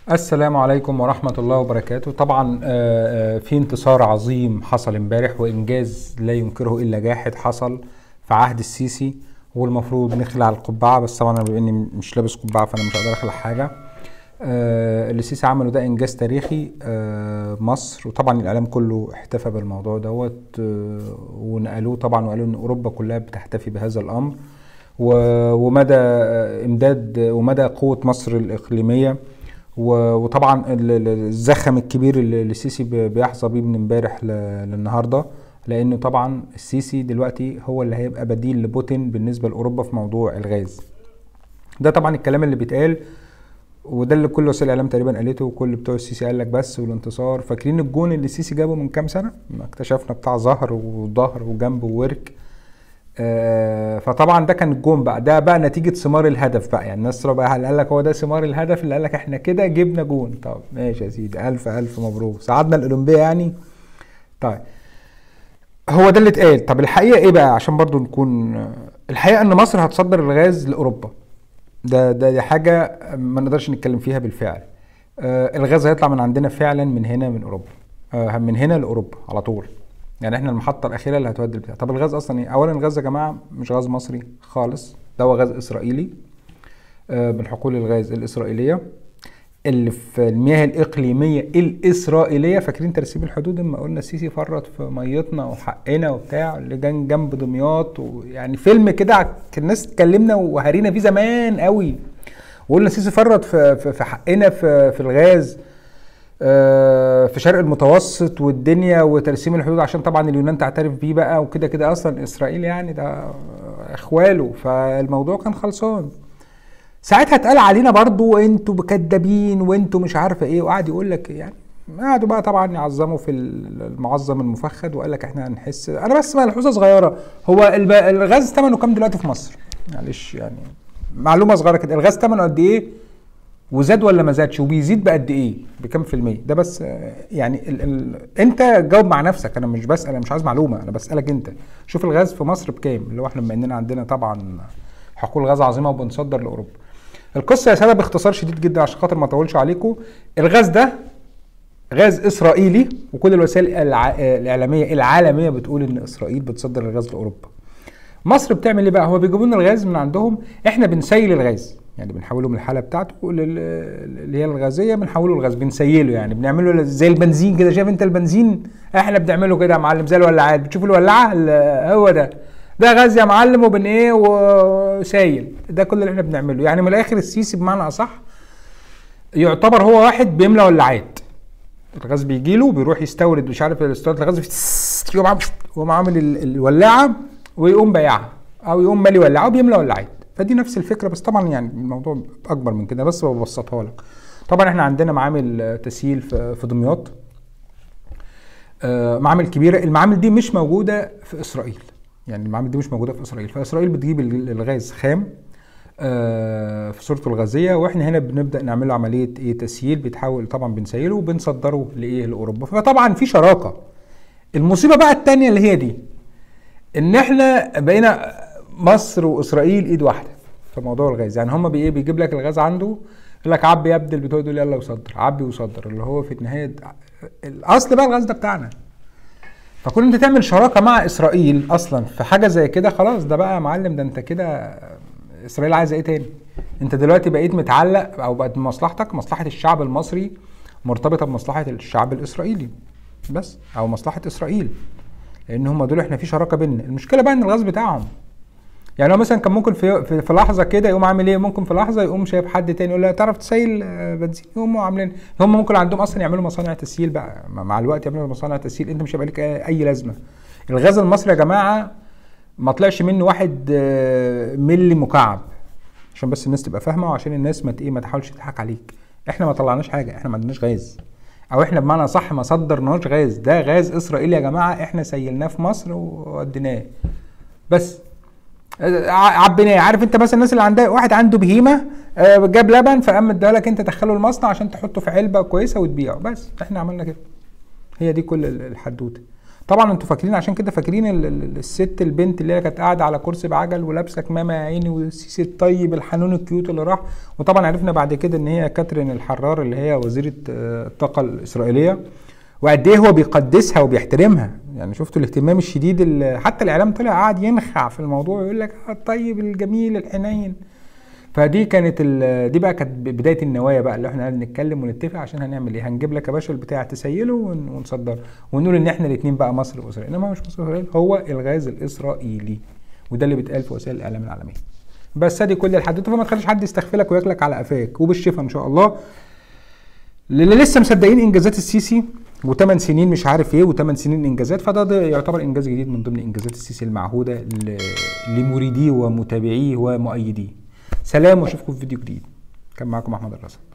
السلام عليكم ورحمة الله وبركاته طبعا آه، آه، في انتصار عظيم حصل امبارح وإنجاز لا ينكره إلا جاحد حصل في عهد السيسي هو المفروض نخلع القبعة بس طبعا أنا بما إني مش لابس قبعة فأنا مش هقدر أخلع حاجة آه، اللي السيسي عمله ده إنجاز تاريخي آه، مصر وطبعا الإعلام كله احتفى بالموضوع دوت آه، ونقلوه طبعا وقالوا إن أوروبا كلها بتحتفي بهذا الأمر و- ومدى آه، إمداد ومدى قوة مصر الإقليمية و- وطبعا ال- ال- الزخم الكبير اللي اللي السيسي بي- بيحظى بيه من امبارح ل- للنهارده لانه طبعا السيسي دلوقتي هو اللي هيبقى بديل لبوتين بالنسبه لاوروبا في موضوع الغاز ده طبعا الكلام اللي بيتقال وده اللي كل وسائل الاعلام تقريبا قالته وكل بتوع السيسي قال لك بس والانتصار فاكرين الجون اللي السيسي جابه من كام سنه ما اكتشفنا بتاع ظهر وظهر وجنب وورك آه، فطبعا ده كان الجون بقى ده بقى نتيجه ثمار الهدف بقى يعني الناس بقى قال لك هو ده ثمار الهدف اللي قال لك احنا كده جبنا جون طب ماشي يا سيدي الف الف مبروك ساعدنا الاولمبيه يعني طيب هو ده اللي اتقال طب الحقيقه ايه بقى عشان برضو نكون الحقيقه ان مصر هتصدر الغاز لاوروبا ده ده دي حاجه ما نقدرش نتكلم فيها بالفعل آه الغاز هيطلع من عندنا فعلا من هنا من اوروبا آه من هنا لاوروبا على طول يعني احنا المحطه الاخيره اللي هتودي البتاع طب الغاز اصلا ايه اولا الغاز يا جماعه مش غاز مصري خالص ده هو غاز اسرائيلي آه من حقول الغاز الاسرائيليه اللي في المياه الاقليميه الاسرائيليه فاكرين ترسيم الحدود لما قلنا السيسي فرط في ميتنا وحقنا وبتاع اللي كان جنب دمياط ويعني فيلم كده ع- كان الناس اتكلمنا وهرينا فيه زمان قوي وقلنا السيسي فرط في في في حقنا في في الغاز آه، في شرق المتوسط والدنيا وترسيم الحدود عشان طبعا اليونان تعترف بيه بقى وكده كده اصلا اسرائيل يعني ده اخواله فالموضوع كان خلصان ساعتها اتقال علينا برضو انتوا كدابين وانتوا مش عارفه ايه وقعد يقول لك يعني قعدوا بقى طبعا يعظموا في المعظم المفخد وقال لك احنا هنحس انا بس ملحوظه صغيره هو الب- الغاز ثمنه كام دلوقتي في مصر؟ معلش يعني معلومه صغيره كده الغاز ثمنه قد ايه؟ وزاد ولا ما زادش وبيزيد بقد ايه بكام في المية ده بس آه، يعني ال ال انت جاوب مع نفسك انا مش بسأل انا مش عايز معلومة انا بسألك انت شوف الغاز في مصر بكام اللي هو احنا بما اننا عندنا طبعا حقول غاز عظيمة وبنصدر لاوروبا القصة يا سادة باختصار شديد جدا عشان خاطر ما اطولش عليكم الغاز ده غاز اسرائيلي وكل الوسائل الع... الاعلامية العالمية بتقول ان اسرائيل بتصدر الغاز لاوروبا مصر بتعمل ايه بقى هو بيجيبوا لنا الغاز من عندهم احنا بنسيل الغاز يعني بنحوله من الحاله بتاعته لل- اللي هي الغازيه بنحوله لغاز بنسيله يعني بنعمله زي البنزين كده شايف انت البنزين احنا بنعمله كده يا معلم زي الولاعات بتشوف الولاعه ال- هو ده ده غاز يا معلم وبن ايه وسايل ده كل اللي احنا بنعمله يعني من الاخر السيسي بمعنى اصح يعتبر هو واحد بيملى ولاعات الغاز بيجي له بيروح يستورد مش عارف استورد الغاز في- يقوم عامل يقوم عامل ال- الولاعه ويقوم بايعها او يقوم مالي ولاعه وبيملى ولاعات فدي نفس الفكره بس طبعا يعني الموضوع اكبر من كده بس ببسطها لك طبعا احنا عندنا معامل آه، تسييل في في دمياط آه، معامل كبيره المعامل دي مش موجوده في اسرائيل يعني المعامل دي مش موجوده في اسرائيل فاسرائيل بتجيب ال- الغاز خام آه، في صورته الغازيه واحنا هنا بنبدا نعمل له عمليه ايه تسييل بيتحول طبعا بنسيله وبنصدره لايه لاوروبا فطبعا في شراكه المصيبه بقى الثانيه اللي هي دي ان احنا بقينا مصر واسرائيل ايد واحده في موضوع الغاز يعني هم بايه بيجيب لك الغاز عنده يقول لك عبي يا ابني البتوع دول يلا وصدر عبي وصدر اللي هو في النهايه الاصل بقى الغاز ده بتاعنا فكون انت تعمل شراكه مع اسرائيل اصلا في حاجه زي كده خلاص ده بقى يا معلم ده انت كده اسرائيل عايزه ايه تاني انت دلوقتي بقيت متعلق او بقت مصلحتك مصلحه الشعب المصري مرتبطه بمصلحه الشعب الاسرائيلي بس او مصلحه اسرائيل لان هم دول احنا في شراكه بيننا المشكله بقى ان الغاز بتاعهم يعني هو مثلا كان ممكن في في, في لحظه كده يقوم عامل ايه ممكن في لحظه يقوم شايف حد تاني يقول له تعرف تسيل آه، بنزين يقوموا عاملين هم ممكن عندهم اصلا يعملوا مصانع تسييل بقى مع مع الوقت يعملوا مصانع تسييل انت مش هيبقى لك اي أي لازمه الغاز المصري يا جماعه ما طلعش منه واحد آه، ملي مكعب عشان بس الناس تبقى فاهمه وعشان الناس ما ت- ايه ما تحاولش تضحك عليك احنا ما طلعناش حاجه احنا ما عندناش غاز او احنا بمعنى صح ما صدرناش غاز ده غاز اسرائيلي يا جماعه احنا سيلناه في مصر ووديناه بس ع- عبيناه عارف انت مثلا الناس اللي عندها واحد عنده بهيمه آه، جاب لبن فقام اداها لك انت تدخله المصنع عشان تحطه في علبه كويسه وتبيعه بس احنا عملنا كده هي دي كل ال- الحدوته طبعا انتوا فاكرين عشان كده فاكرين ال- ال- الست البنت اللي هي كانت قاعده على كرسي بعجل ولابسه كمامه يا عيني والسيسي الطيب الحنون الكيوت اللي راح وطبعا عرفنا بعد كده ان هي كاترين الحرار اللي هي وزيره آه، الطاقه الاسرائيليه وقد ايه هو بيقدسها وبيحترمها يعني شفتوا الاهتمام الشديد اللي حتى الاعلام طلع قاعد ينخع في الموضوع ويقول لك آه الطيب الجميل الحنين فدي كانت ال- دي بقى كانت بدايه النوايا بقى اللي احنا قاعدين نتكلم ونتفق عشان هنعمل ايه هنجيب لك يا باشا البتاع تسيله ون- ونصدره ونقول ان احنا الاثنين بقى مصر واسرائيل انما مش مصر واسرائيل هو الغاز الاسرائيلي وده اللي بيتقال في وسائل الاعلام العالميه بس ادي كل الحدوته فما تخليش حد يستغفلك وياكلك على قفاك وبالشفا ان شاء الله اللي لسه مصدقين انجازات السيسي وثمان سنين مش عارف ايه وثمان سنين انجازات فده ده يعتبر انجاز جديد من ضمن انجازات السيسي المعهوده ل- لمريديه ومتابعيه ومؤيديه سلام واشوفكم في فيديو جديد كان معكم احمد الرسل